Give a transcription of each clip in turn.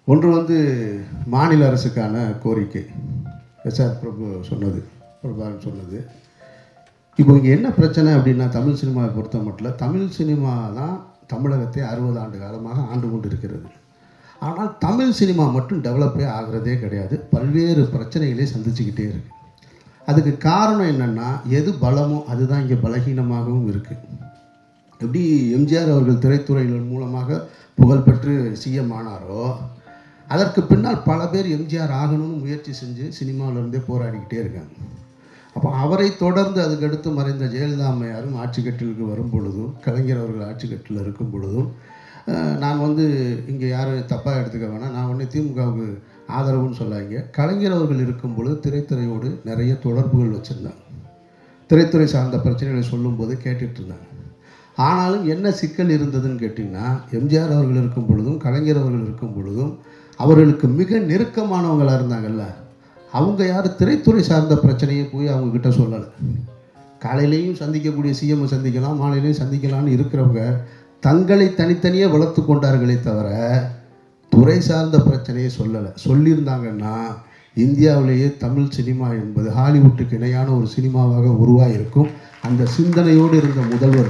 ஒன்று வந்து மாநில அரசுக்கான கோரிக்கை எஸ்ஆர் பிரபு சொன்னது பிரபாகரன் சொன்னது இப்போ இங்கே என்ன பிரச்சனை அப்படின்னா தமிழ் சினிமாவை பொறுத்த மட்டும் தமிழ் சினிமா தான் தமிழகத்தை அறுபது ஆண்டு காலமாக ஆண்டு கொண்டு இருக்கிறது ஆனால் தமிழ் சினிமா மட்டும் டெவலப்பே ஆகிறதே கிடையாது பல்வேறு பிரச்சனைகளை சந்திச்சுக்கிட்டே இருக்கு அதுக்கு காரணம் என்னென்னா எது பலமோ அதுதான் இங்கே பலகீனமாகவும் இருக்குது எப்படி எம்ஜிஆர் அவர்கள் திரைத்துறைகள் மூலமாக புகழ்பெற்று சிஎம் ஆனாரோ அதற்கு பின்னால் பல பேர் எம்ஜிஆர் ஆகணும்னு முயற்சி செஞ்சு சினிமாவிலேருந்தே போராடிக்கிட்டே இருக்காங்க அப்போ அவரை தொடர்ந்து அதுக்கடுத்து மறைந்த ஜெயலலிதா அம்மையாரும் ஆட்சி கட்டிலுக்கு வரும் பொழுதும் கலைஞர் அவர்கள் ஆட்சி கட்டில் இருக்கும் பொழுதும் அஹ், நான் வந்து இங்கே யாரும் தப்பாக எடுத்துக்க வேணாம் நான் ஒன்று திமுகவுக்கு ஆதரவுன்னு சொல்லாங்க கலைஞர் அவர்கள் இருக்கும் பொழுது திரைத்துறையோடு நிறைய தொடர்புகள் வச்சுருந்தாங்க திரைத்துறை சார்ந்த பிரச்சனைகளை சொல்லும்போது கேட்டுட்டு இருந்தாங்க ஆனாலும் என்ன சிக்கல் இருந்ததுன்னு கேட்டிங்கன்னா எம்ஜிஆர் அவர்கள் இருக்கும் பொழுதும் கலைஞர் அவர்கள் இருக்கும் பொழுதும் அவர்களுக்கு மிக நெருக்கமானவங்களாக இருந்தாங்கல்ல அவங்க யாரும் திரைத்துறை சார்ந்த பிரச்சனையை போய் அவங்கக்கிட்ட சொல்லலை காலையிலையும் சந்திக்கக்கூடிய சிஎம் சந்திக்கலாம் மாலையிலையும் சந்திக்கலாம்னு இருக்கிறவங்க தங்களை தனித்தனியே வளர்த்து கொண்டார்களே தவிர துறை சார்ந்த பிரச்சனையை சொல்லலை சொல்லியிருந்தாங்கன்னா இந்தியாவிலேயே தமிழ் சினிமா என்பது ஹாலிவுட்டுக்கு இணையான ஒரு சினிமாவாக உருவாகியிருக்கும் அந்த சிந்தனையோடு இருந்த முதல்வர்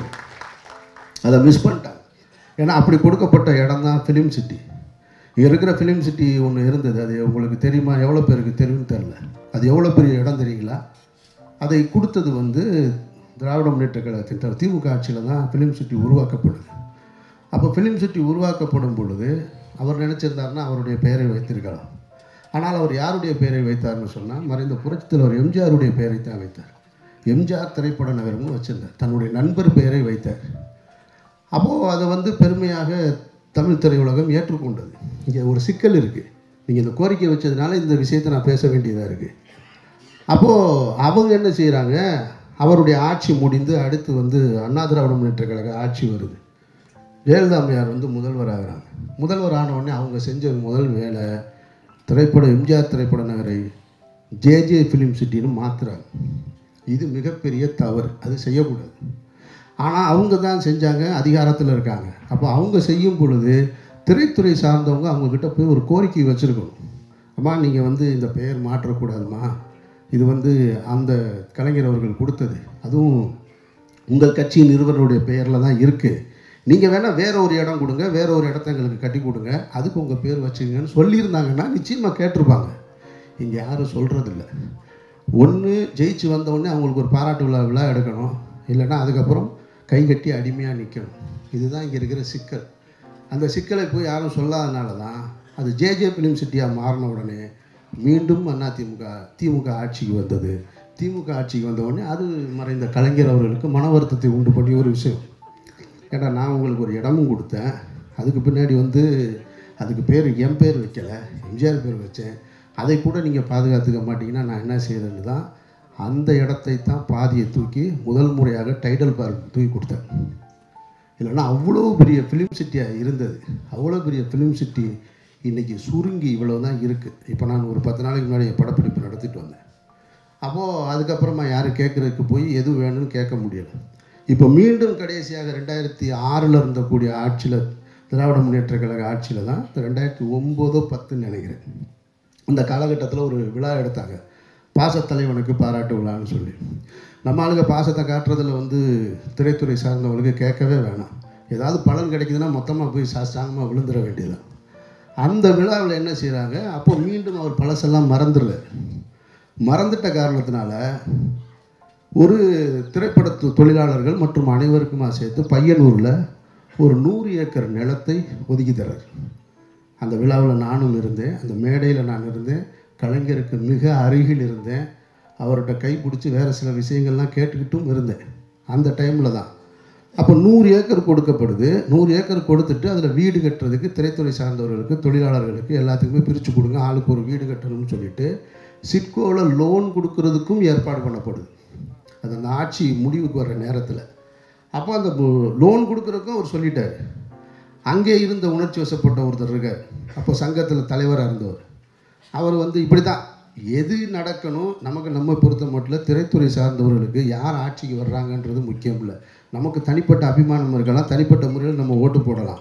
அதை மிஸ் பண்ணிட்டாங்க ஏன்னா அப்படி கொடுக்கப்பட்ட இடம் தான் ஃபிலிம் சிட்டி இங்கே இருக்கிற ஃபிலிம் சிட்டி ஒன்று இருந்தது அது உங்களுக்கு தெரியுமா எவ்வளோ பேருக்கு தெரியும்னு தெரில அது எவ்வளோ பெரிய இடம் தெரியுங்களா அதை கொடுத்தது வந்து திராவிட முன்னேற்ற கழகத்தின் த- திமுக ஆட்சியில் தான் ஃபிலிம் சிட்டி உருவாக்கப்படுது அப்போ ஃபிலிம் சிட்டி உருவாக்கப்படும் பொழுது அவர் நினச்சிருந்தாருன்னா அவருடைய பெயரை வைத்திருக்கலாம் ஆனால் அவர் யாருடைய பெயரை வைத்தார்னு சொன்னால் மறைந்த புரட்சித் தலைவர் எம்ஜிஆருடைய பெயரை தான் வைத்தார் எம்ஜிஆர் திரைப்பட நகரம்னு வச்சிருந்தார் தன்னுடைய நண்பர் பெயரை வைத்தார் அப்போது அதை வந்து பெருமையாக தமிழ் திரையுலகம் ஏற்றுக்கொண்டது இங்கே ஒரு சிக்கல் இருக்குது நீங்கள் இந்த கோரிக்கை வச்சதுனால இந்த விஷயத்தை நான் பேச வேண்டியதாக இருக்குது அப்போது அவங்க என்ன செய்கிறாங்க அவருடைய ஆட்சி முடிந்து அடுத்து வந்து அண்ணா திராவிட முன்னேற்ற கழக ஆட்சி வருது ஜெயலலிதா அம்மையார் வந்து முதல்வர் ஆகிறாங்க முதல்வர் ஆன உடனே அவங்க செஞ்ச முதல் வேலை திரைப்பட எம்ஜிஆர் திரைப்பட நகரை ஜேஜே ஃபிலிம் சிட்டின்னு மாற்றுறாங்க இது மிகப்பெரிய தவறு அது செய்யக்கூடாது ஆனால் அவங்க தான் செஞ்சாங்க அதிகாரத்தில் இருக்காங்க அப்போ அவங்க செய்யும் பொழுது திரைத்துறை சார்ந்தவங்க அவங்கக்கிட்ட போய் ஒரு கோரிக்கை வச்சுருக்கணும் அம்மா நீங்கள் வந்து இந்த பெயர் மாற்றக்கூடாதும்மா இது வந்து அந்த கலைஞர் அவர்கள் கொடுத்தது அதுவும் உங்கள் கட்சி நிறுவனருடைய பெயரில் தான் இருக்குது நீங்கள் வேணால் வேற ஒரு இடம் கொடுங்க வேற ஒரு இடத்த எங்களுக்கு கட்டி கொடுங்க அதுக்கு உங்கள் பேர் வச்சுங்கன்னு சொல்லியிருந்தாங்கன்னா நிச்சயமாக கேட்டிருப்பாங்க இங்கே யாரும் சொல்கிறதில்ல ஒன்று ஜெயிச்சு வந்த உடனே அவங்களுக்கு ஒரு பாராட்டு விழா விழா எடுக்கணும் இல்லைன்னா அதுக்கப்புறம் கை கட்டி அடிமையாக நிற்கணும் இதுதான் இங்கே இருக்கிற சிக்கல் அந்த சிக்கலை போய் யாரும் சொல்லாதனால தான் அது ஜேஜே ஃபிலிம் சிட்டியாக மாறின உடனே மீண்டும் அண்ணா திமுக திமுக ஆட்சிக்கு வந்தது திமுக ஆட்சிக்கு வந்த உடனே அது மறைந்த கலைஞர் அவர்களுக்கு மன வருத்தத்தை உண்டு பண்ணி ஒரு விஷயம் ஏன்னா நான் உங்களுக்கு ஒரு இடமும் கொடுத்தேன் அதுக்கு பின்னாடி வந்து அதுக்கு பேர் என் பேர் வைக்கல எம்ஜிஆர் பேர் வச்சேன் அதை கூட நீங்கள் பாதுகாத்துக்க மாட்டீங்கன்னா நான் என்ன செய்யறேன்னு தான் அந்த இடத்தை தான் பாதியை தூக்கி முதல் முறையாக டைடல் பார்க் தூக்கி கொடுத்தேன் இல்லைன்னா அவ்வளோ பெரிய ஃபிலிம் சிட்டியாக இருந்தது அவ்வளோ பெரிய ஃபிலிம் சிட்டி இன்றைக்கி சுருங்கி இவ்வளோ தான் இருக்குது இப்போ நான் ஒரு பத்து நாளைக்கு முன்னாடி என் படப்பிடிப்பு நடத்திட்டு வந்தேன் அப்போது அதுக்கப்புறமா யாரும் கேட்குறதுக்கு போய் எது வேணும்னு கேட்க முடியலை இப்போ மீண்டும் கடைசியாக ரெண்டாயிரத்தி ஆறில் இருந்தக்கூடிய ஆட்சியில் திராவிட முன்னேற்ற கழக ஆட்சியில் தான் ரெண்டாயிரத்தி ஒம்போதோ பத்துன்னு நினைக்கிறேன் அந்த காலகட்டத்தில் ஒரு விழா எடுத்தாங்க பாசத்தலைவனுக்கு பாராட்டு விழான்னு சொல்லி நம்ம ஆளுங்க பாசத்தை காட்டுறதுல வந்து திரைத்துறை சார்ந்தவங்களுக்கு கேட்கவே வேணாம் ஏதாவது பலன் கிடைக்குதுன்னா மொத்தமாக போய் சாஸ்தாங்கமாக விழுந்துட வேண்டியதுதான் அந்த விழாவில் என்ன செய்கிறாங்க அப்போ மீண்டும் அவர் பழசெல்லாம் மறந்துடுறாரு மறந்துட்ட காரணத்தினால ஒரு திரைப்படத்து தொழிலாளர்கள் மற்றும் அனைவருக்குமா சேர்த்து பையனூரில் ஒரு நூறு ஏக்கர் நிலத்தை ஒதுக்கி தர்றார் அந்த விழாவில் நானும் இருந்தேன் அந்த மேடையில் நான் இருந்தேன் கலைஞருக்கு மிக அருகில் இருந்தேன் அவர்கிட்ட கைப்பிடிச்சி வேறு சில விஷயங்கள்லாம் கேட்டுக்கிட்டும் இருந்தேன் அந்த டைமில் தான் அப்போ நூறு ஏக்கர் கொடுக்கப்படுது நூறு ஏக்கர் கொடுத்துட்டு அதில் வீடு கட்டுறதுக்கு திரைத்துறை சார்ந்தவர்களுக்கு தொழிலாளர்களுக்கு எல்லாத்துக்குமே பிரித்து கொடுங்க ஆளுக்கு ஒரு வீடு கட்டணும்னு சொல்லிட்டு சிட்கோவில் லோன் கொடுக்கறதுக்கும் ஏற்பாடு பண்ணப்படுது அது அந்த ஆட்சி முடிவுக்கு வர்ற நேரத்தில் அப்போ அந்த லோன் கொடுக்குறதுக்கும் அவர் சொல்லிட்டார் அங்கே இருந்த உணர்ச்சி வசப்பட்ட ஒருத்தர் இருக்கார் அப்போ சங்கத்தில் தலைவராக இருந்தவர் அவர் வந்து இப்படி தான் எது நடக்கணும் நமக்கு நம்ம பொறுத்த மட்டும் திரைத்துறை சார்ந்தவர்களுக்கு யார் ஆட்சிக்கு வர்றாங்கன்றது முக்கியம் இல்லை நமக்கு தனிப்பட்ட அபிமானம் இருக்கலாம் தனிப்பட்ட முறையில் நம்ம ஓட்டு போடலாம்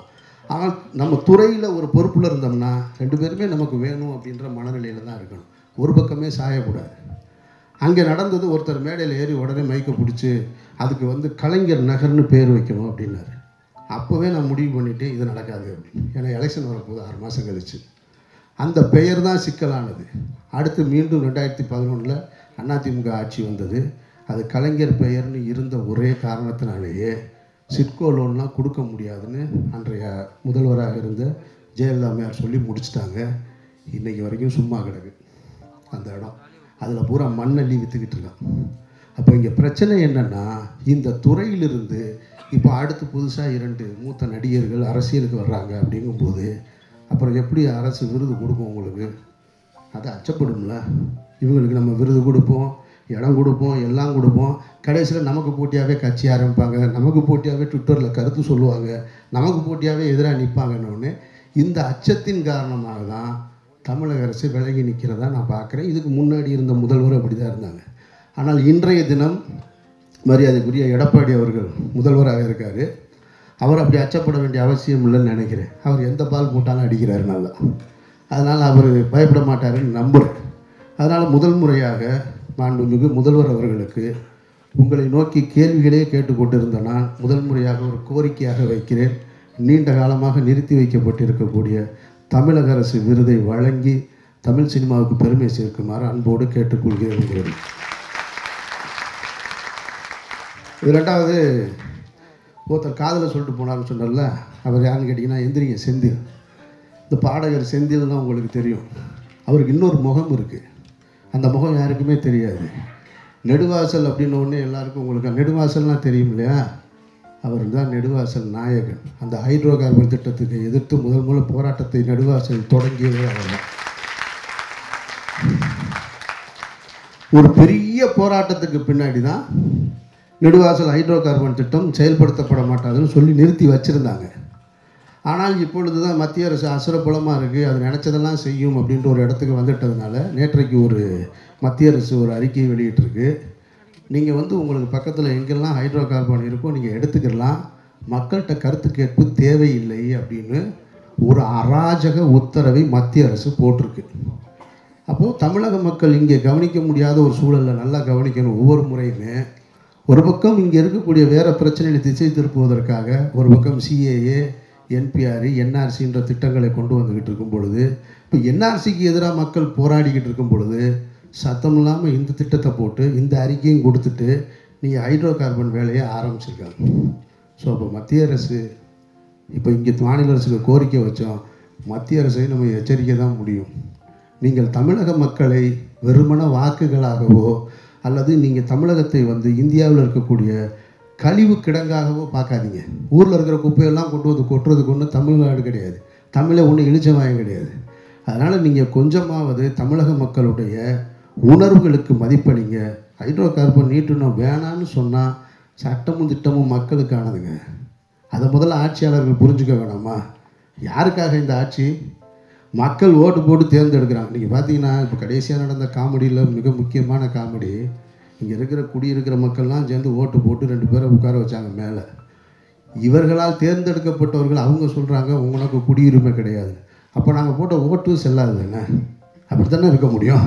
ஆனால் நம்ம துறையில் ஒரு பொறுப்பில் இருந்தோம்னா ரெண்டு பேருமே நமக்கு வேணும் அப்படின்ற மனநிலையில் தான் இருக்கணும் ஒரு பக்கமே சாயக்கூடாது அங்கே நடந்தது ஒருத்தர் மேடையில் ஏறி உடனே மைக்கை பிடிச்சி அதுக்கு வந்து கலைஞர் நகர்னு பேர் வைக்கணும் அப்படின்னாரு அப்போவே நான் முடிவு பண்ணிட்டு இது நடக்காது அப்படின்னு ஏன்னா எலெக்ஷன் வரப்போகுது ஆறு மாதம் கழிச்சு அந்த பெயர் தான் சிக்கலானது அடுத்து மீண்டும் ரெண்டாயிரத்தி பதினொன்றில் அதிமுக ஆட்சி வந்தது அது கலைஞர் பெயர்னு இருந்த ஒரே காரணத்தினாலேயே சிட்கோ லோன்லாம் கொடுக்க முடியாதுன்னு அன்றைய முதல்வராக இருந்த ஜெயலலிதா அம்மையார் சொல்லி முடிச்சிட்டாங்க இன்னைக்கு வரைக்கும் சும்மா கிடக்கு அந்த இடம் அதில் பூரா மண்ணள்ளி விற்றுக்கிட்டு இருக்கான் அப்போ இங்கே பிரச்சனை என்னென்னா இந்த துறையிலிருந்து இப்போ அடுத்து புதுசாக இரண்டு மூத்த நடிகர்கள் அரசியலுக்கு வர்றாங்க அப்படிங்கும்போது அப்புறம் எப்படி அரசு விருது கொடுக்கும் உங்களுக்கு அது அச்சப்படும்ல இவங்களுக்கு நம்ம விருது கொடுப்போம் இடம் கொடுப்போம் எல்லாம் கொடுப்போம் கடைசியில் நமக்கு போட்டியாகவே கட்சி ஆரம்பிப்பாங்க நமக்கு போட்டியாகவே ட்விட்டரில் கருத்து சொல்லுவாங்க நமக்கு போட்டியாகவே எதிராக நிற்பாங்கன்னு இந்த அச்சத்தின் காரணமாக தான் தமிழக அரசு விலகி நிற்கிறதா நான் பார்க்குறேன் இதுக்கு முன்னாடி இருந்த முதல்வர் அப்படி தான் இருந்தாங்க ஆனால் இன்றைய தினம் மரியாதைக்குரிய எடப்பாடி அவர்கள் முதல்வராக இருக்கார் அவர் அப்படி அச்சப்பட வேண்டிய அவசியம் இல்லைன்னு நினைக்கிறேன் அவர் எந்த பால் போட்டாலும் அடிக்கிறாரு நல்லா அதனால் அவர் பயப்பட மாட்டாருன்னு நம்புகிறேன் அதனால் முதல் முறையாக மாண்புமிகு முதல்வர் அவர்களுக்கு உங்களை நோக்கி கேள்விகளே கேட்டுக்கொண்டிருந்த நான் முதல் முறையாக ஒரு கோரிக்கையாக வைக்கிறேன் நீண்ட காலமாக நிறுத்தி வைக்கப்பட்டிருக்கக்கூடிய தமிழக அரசு விருதை வழங்கி தமிழ் சினிமாவுக்கு பெருமை சேர்க்குமாறு அன்போடு கேட்டுக்கொள்கிறேன் உங்களை. இது ரெண்டாவது ஒருத்தர் காதில் சொல்லிட்டு போனார்னு சொன்னார்ல அவர் யாருன்னு கேட்டிங்கன்னா எந்திரிங்க செந்தில் இந்த பாடகர் செந்தில்னா உங்களுக்கு தெரியும் அவருக்கு இன்னொரு முகம் இருக்குது அந்த முகம் யாருக்குமே தெரியாது நெடுவாசல் அப்படின்னு ஒன்று எல்லாருக்கும் உங்களுக்கு நெடுவாசல்னால் தெரியும் இல்லையா அவர் தான் நெடுவாசல் நாயகன் அந்த ஹைட்ரோ கார்பன் திட்டத்துக்கு எதிர்த்து முதல் முதல் போராட்டத்தை நெடுவாசல் தொடங்கியது அவர் தான் ஒரு பெரிய போராட்டத்துக்கு பின்னாடி தான் நெடுவாசல் ஹைட்ரோ கார்பன் திட்டம் செயல்படுத்தப்பட மாட்டாதுன்னு சொல்லி நிறுத்தி வச்சுருந்தாங்க ஆனால் இப்பொழுது தான் மத்திய அரசு அசுரபலமாக இருக்குது அது நினச்சதெல்லாம் செய்யும் அப்படின்ற ஒரு இடத்துக்கு வந்துட்டதுனால நேற்றைக்கு ஒரு மத்திய அரசு ஒரு அறிக்கையை வெளியிட்டிருக்கு நீங்கள் வந்து உங்களுக்கு பக்கத்தில் எங்கெல்லாம் ஹைட்ரோ கார்பன் இருக்கோ நீங்கள் எடுத்துக்கலாம் மக்கள்கிட்ட கருத்து கேட்பு தேவையில்லை அப்படின்னு ஒரு அராஜக உத்தரவை மத்திய அரசு போட்டிருக்கு அப்போது தமிழக மக்கள் இங்கே கவனிக்க முடியாத ஒரு சூழலில் நல்லா கவனிக்கணும் ஒவ்வொரு முறையுமே ஒரு பக்கம் இங்கே இருக்கக்கூடிய வேறு பிரச்சனைகளை திசை திருப்புவதற்காக ஒரு பக்கம் சிஏஏ என்பிஆர் என்ஆர்சின்ற திட்டங்களை கொண்டு வந்துக்கிட்டு இருக்கும் பொழுது இப்போ என்ஆர்சிக்கு எதிராக மக்கள் போராடிக்கிட்டு இருக்கும் பொழுது சத்தம் இல்லாமல் இந்த திட்டத்தை போட்டு இந்த அறிக்கையும் கொடுத்துட்டு நீங்கள் ஹைட்ரோ கார்பன் வேலையை ஆரம்பிச்சிருக்காங்க ஸோ அப்போ மத்திய அரசு இப்போ இங்கே மாநில அரசுக்கு கோரிக்கை வச்சோம் மத்திய அரசை நம்ம எச்சரிக்கை தான் முடியும் நீங்கள் தமிழக மக்களை வெறுமன வாக்குகளாகவோ அல்லது நீங்கள் தமிழகத்தை வந்து இந்தியாவில் இருக்கக்கூடிய கழிவு கிடங்காகவோ பார்க்காதீங்க ஊரில் இருக்கிற குப்பையெல்லாம் கொண்டு வந்து கொட்டுறதுக்கு ஒன்றும் தமிழ்நாடு கிடையாது தமிழை ஒன்றும் இழிச்சமாயம் கிடையாது அதனால் நீங்கள் கொஞ்சமாவது தமிழக மக்களுடைய உணர்வுகளுக்கு மதிப்பளிங்க ஹைட்ரோ கார்பன் நீட்டணும் வேணான்னு சொன்னால் சட்டமும் திட்டமும் மக்களுக்கானதுங்க அதை முதல்ல ஆட்சியாளர்கள் புரிஞ்சுக்க வேணாமா யாருக்காக இந்த ஆட்சி மக்கள் ஓட்டு போட்டு தேர்ந்தெடுக்கிறாங்க நீங்கள் பார்த்தீங்கன்னா இப்போ கடைசியாக நடந்த காமெடியில் மிக முக்கியமான காமெடி இங்கே இருக்கிற குடியிருக்கிற மக்கள்லாம் சேர்ந்து ஓட்டு போட்டு ரெண்டு பேரை உட்கார வச்சாங்க மேலே இவர்களால் தேர்ந்தெடுக்கப்பட்டவர்கள் அவங்க சொல்கிறாங்க உங்களுக்கு குடியுரிமை கிடையாது அப்போ நாங்கள் போட்ட ஓட்டு செல்லாது தானே அப்படி தானே இருக்க முடியும்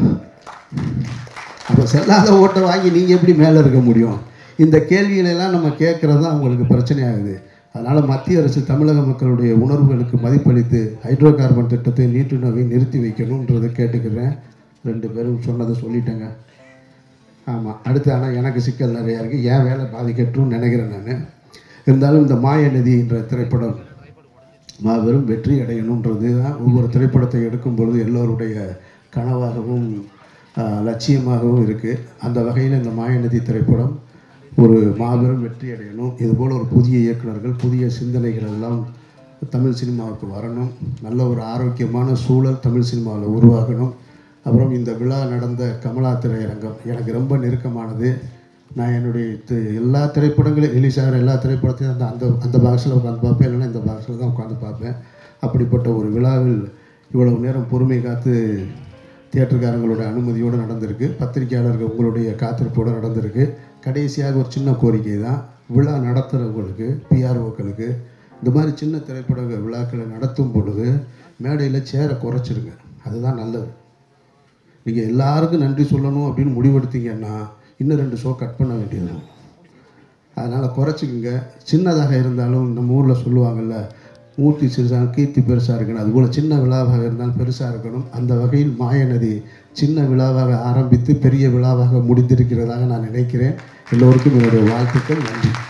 அப்போ செல்லாத ஓட்டை வாங்கி நீங்கள் எப்படி மேலே இருக்க முடியும் இந்த கேள்விகளெல்லாம் நம்ம கேட்குறது தான் அவங்களுக்கு பிரச்சனையாகுது அதனால் மத்திய அரசு தமிழக மக்களுடைய உணர்வுகளுக்கு மதிப்பளித்து ஹைட்ரோ கார்பன் திட்டத்தை நீட்டுணவை நிறுத்தி வைக்கணுன்றதை கேட்டுக்கிறேன் ரெண்டு பேரும் சொன்னதை சொல்லிட்டேங்க ஆமாம் அடுத்து ஆனால் எனக்கு சிக்கல் நிறையா இருக்குது ஏன் வேலை பாதிக்கட்டும்னு நினைக்கிறேன் நான் இருந்தாலும் இந்த மாயநதி என்ற திரைப்படம் மாபெரும் வெற்றி அடையணுன்றது தான் ஒவ்வொரு திரைப்படத்தை எடுக்கும் பொழுது எல்லோருடைய கனவாகவும் ஆஹ், லட்சியமாகவும் இருக்குது அந்த வகையில் இந்த மாயநதி திரைப்படம் ஒரு மாபெரும் வெற்றி அடையணும் இதுபோல் ஒரு புதிய இயக்குனர்கள் புதிய சிந்தனைகள் எல்லாம் தமிழ் சினிமாவுக்கு வரணும் நல்ல ஒரு ஆரோக்கியமான சூழல் தமிழ் சினிமாவில் உருவாகணும் அப்புறம் இந்த விழா நடந்த கமலா திரையரங்கம் எனக்கு ரொம்ப நெருக்கமானது நான் என்னுடைய தி- எல்லா திரைப்படங்களும் ரிலீஸ் ஆகிற எல்லா திரைப்படத்தையும் அந்த அந்த அந்த பாக்ஸில் உட்காந்து பார்ப்பேன் இல்லைன்னா இந்த பாக்ஸில் தான் உட்காந்து பார்ப்பேன் அப்படிப்பட்ட ஒரு விழாவில் இவ்வளவு நேரம் பொறுமை காத்து தியேட்டருக்காரங்களோட அனுமதியோடு நடந்திருக்கு பத்திரிகையாளர்கள் உங்களுடைய காத்திருப்போடு நடந்திருக்கு கடைசியாக ஒரு சின்ன கோரிக்கை தான் விழா நடத்துகிறவங்களுக்கு பிஆர்ஓக்களுக்கு இந்த மாதிரி சின்ன திரைப்பட விழாக்களை நடத்தும் பொழுது மேடையில் சேரை குறைச்சிருங்க அதுதான் நல்லது நீங்கள் எல்லாருக்கும் நன்றி சொல்லணும் அப்படின்னு முடிவெடுத்தீங்கன்னா இன்னும் ரெண்டு ஷோ கட் பண்ண வேண்டியது இருக்கும். அதனால் குறைச்சிக்கங்க சின்னதாக இருந்தாலும் நம்ம ஊரில் சொல்லுவாங்கல்ல மூர்த்தி சிறுசாக கீர்த்தி பெருசாக இருக்கணும் அதுபோல் சின்ன விழாவாக இருந்தாலும் பெருசாக இருக்கணும் அந்த வகையில் மாயநதி சின்ன விழாவாக ஆரம்பித்து பெரிய விழாவாக முடிந்திருக்கிறதாக நான் நினைக்கிறேன் எல்லோருக்கும் என்னுடைய வாழ்த்துக்கள் நன்றி